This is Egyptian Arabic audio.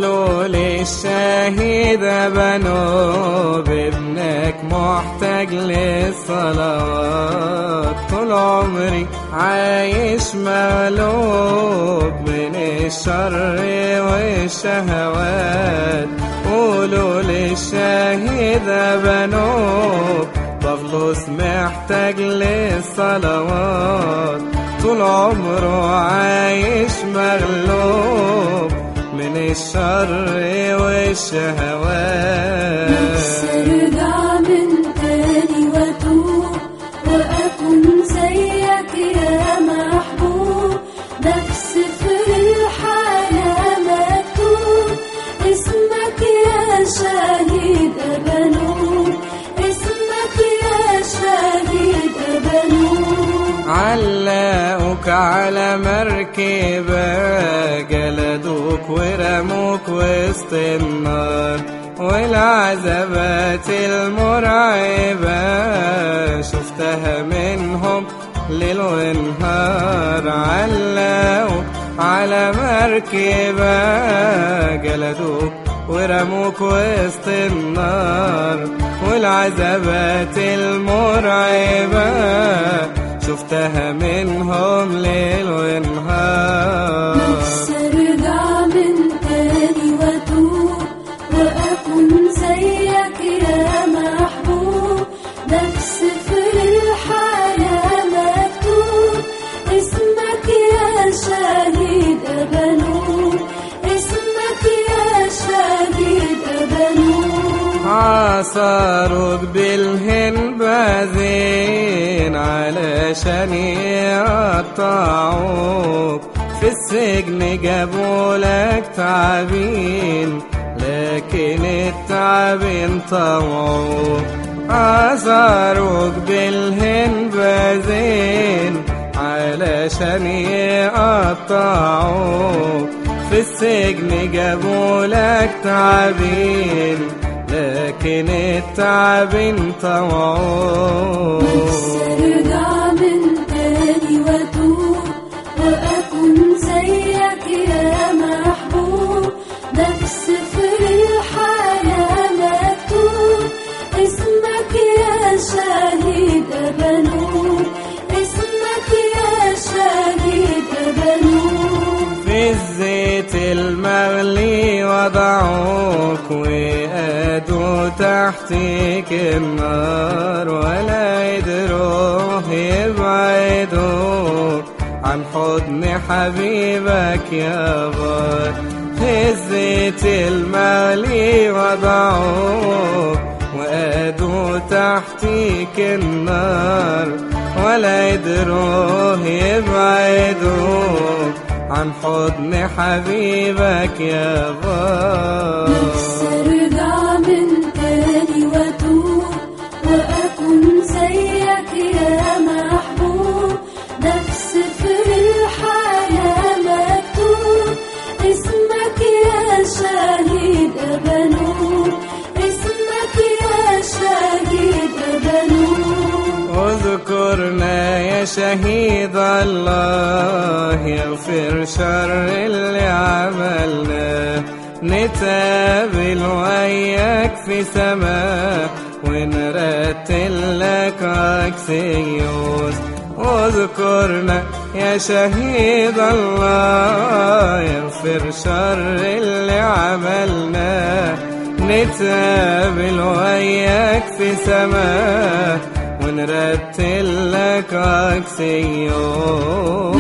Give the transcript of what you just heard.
قولوا للشهيد بنو بابنك محتاج للصلوات طول عمري عايش مغلوب من الشر والشهوات قولوا للشهيد بنوب بغلص محتاج للصلوات طول عمره عايش مغلوب من الشر والشهوات نفسي ارجع من تاني واتوب واكون زيك يا محبوب ده في سفر الحياة مكتوب اسمك يا شهيد ابنوب اسمك يا شهيد ابنوب علقوك على مركبة جلدوك ورموك وسط النار والعذابات المرعبة شفتها منهم ليل ونهار علقوك على مركبة جلدوك ورموك وسط النار والعذابات المرعبة شفتها منهم ليل ونهار نفسي ارجع من تاني واتوب واكون زيك يا محبوب ده في سفر الحياة مكتوب اسمك يا شهيد ابنوب اسمك يا شهيد ابنوب عصروك بالهن باذين علشان يقطعوك في السجن جابوا لك تعبين لكن التعبين طوعوك عصروك بالهن باذين علشان يقطعوك في السجن جابوا لك تعبين لكن التعبين طوعوك نفسي ارجع من تاني واتوب واكون زيك يا محبوب ده في سفر الحياة مكتوب اسمك يا شهيد ابنوب اسمك يا شهيد ابنوب في الزيت المغلي وضعوك وقادوا تحتك النار ولا يدروا يبعدوك عن حضن حبيبك يا بار في الزيت المغلي وضعوك وقادوا تحتك النار ولا يدروا يبعدوك عن حضن حبيبك يا بار نفسي ارجع من تاني واتوب واكون زيك يا محبوب ده في سفر الحياة مكتوب اسمك يا شهيد ابنوب اسمك يا شهيد ابنوب اذكرنا يا شهيد الله يغفر شر اللي عملناه نتقابل وياك في سماء ونرتل لك عكسيوس اذكرنا يا شهيد الله يغفر شر اللي عملناه نتقابل وياك في سماء ونرتل لك عكسيوس